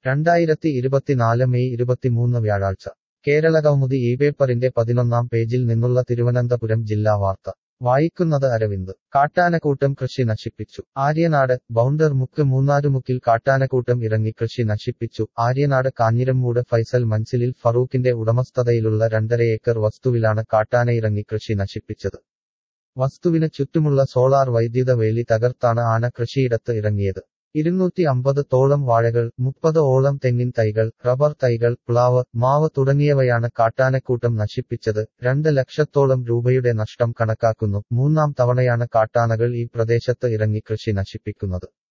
രണ്ടായിരത്തി ഇരുപത്തിനാല് മെയ് ഇരുപത്തിമൂന്ന് വ്യാഴാഴ്ച കേരളകൗമുദി ഈ പേപ്പറിന്റെ പതിനൊന്നാം പേജിൽ നിന്നുള്ള തിരുവനന്തപുരം ജില്ലാ വാർത്ത വായിക്കുന്നത് അരവിന്ദ് കാട്ടാനക്കൂട്ടം കൃഷി നശിപ്പിച്ചു ആര്യനാട് ബൗണ്ടർ മുക്ക് മൂന്നാരുമുക്കിൽ കാട്ടാനക്കൂട്ടം ഇറങ്ങി കൃഷി നശിപ്പിച്ചു ആര്യനാട് കാഞ്ഞിരമ്മൂട് ഫൈസൽ മൻസിലിൽ ഫറൂഖിന്റെ ഉടമസ്ഥതയിലുള്ള രണ്ടര ഏക്കർ വസ്തുവിലാണ് കാട്ടാനയിറങ്ങി കൃഷി നശിപ്പിച്ചത് വസ്തുവിന് ചുറ്റുമുള്ള സോളാർ വൈദ്യുത വേലി തകർത്താണ് ആന കൃഷിയിടത്ത് ഇറങ്ങിയത് ഇരുന്നൂറ്റി അമ്പത് തോളം വാഴകൾ മുപ്പത് ഓളം തെങ്ങിൻ തൈകൾ റബ്ബർ തൈകൾ പ്ലാവ് മാവ് തുടങ്ങിയവയാണ് കാട്ടാനക്കൂട്ടം നശിപ്പിച്ചത് രണ്ട് ലക്ഷത്തോളം രൂപയുടെ നഷ്ടം കണക്കാക്കുന്നു മൂന്നാം തവണയാണ് കാട്ടാനകൾ ഈ പ്രദേശത്ത് ഇറങ്ങി കൃഷി നശിപ്പിക്കുന്നത്